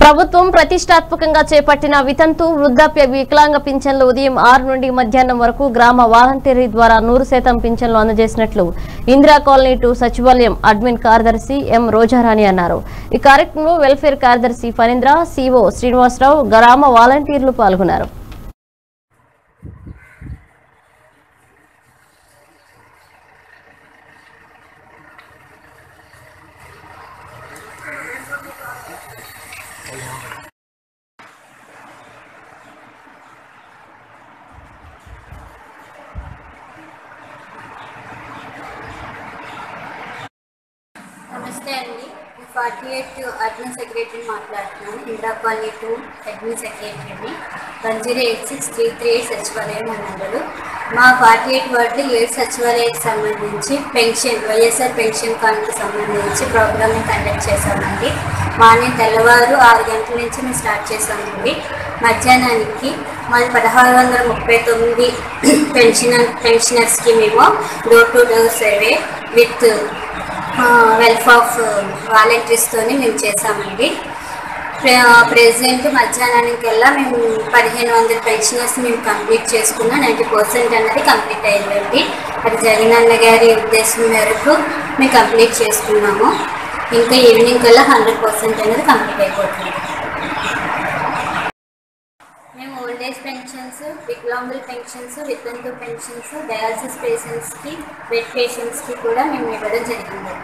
ప్రభుత్వం ప్రతిష్టాత్మకంగా చేపట్టిన వితంతు వృద్ధాప్య వికలాంగ పింఛన్లు ఉదయం ఆరు నుండి మధ్యాహ్నం వరకు గ్రామ వాలంటీరీ ద్వారా నూరు శాతం పింఛన్లు అందజేసినట్లు ఇందిరా కాలనీ టు సచివాలయం అడ్మిన్ కార్యదర్శి ఎం రోజారాణి అన్నారు ఈ కార్యక్రమంలో వెల్ఫేర్ కార్యదర్శి ఫణీంద్ర సిఓ శ్రీనివాసరావు గ్రామ వాలంటీర్లు పాల్గొన్నారు నమస్తే అండి ఫార్టీ ఎయిట్ అడ్మిన్ సెక్రటరీ మాట్లాడుతున్నాను ఇందిరా కాలనీ టూ అడ్మిన్ సెక్రటరీని one zero eight six three three eight సచివాలయం అన్నారు మా ఫార్టీ ఎయిట్ వార్డులో ఏడు సచివాలయానికి సంబంధించి పెన్షన్ వైఎస్ఆర్ పెన్షన్ ఫండ్కి సంబంధించి ప్రోగ్రామ్ని కండక్ట్ చేశామండి మార్నింగ్ తెల్లవారు ఆరు గంటల నుంచి మేము స్టార్ట్ చేసామండి మధ్యాహ్నానికి మాది పదహారు వందల ముప్పై తొమ్మిది పెన్షన్ పెన్షనర్స్కి మేము door to door survey with help of వాలంటీర్స్తోని మేము చేసామండి ప్రెసెంట్ మధ్యాహ్నానికల్లా మేము పదిహేను వందల పెన్షనర్స్ మేము కంప్లీట్ చేసుకున్నాం నైంటీ పర్సెంట్ అన్నది కంప్లీట్ అయిందండి అది జగనన్న గారి ఉద్దేశం మేరకు మేము కంప్లీట్ చేసుకున్నాము ఇంకా ఈవినింగ్ కల్లా హండ్రెడ్ పర్సెంట్ అనేది కంప్లీట్ అయిపోతుంది మేము ఓల్డ్ ఏజ్ పెన్షన్స్ వికలాంగుల పెన్షన్స్ వితంతు పెన్షన్స్ డయాలసిస్ పేషెంట్స్కి బెడ్ పేషెంట్స్కి కూడా మేము ఇవ్వడం జరిగింది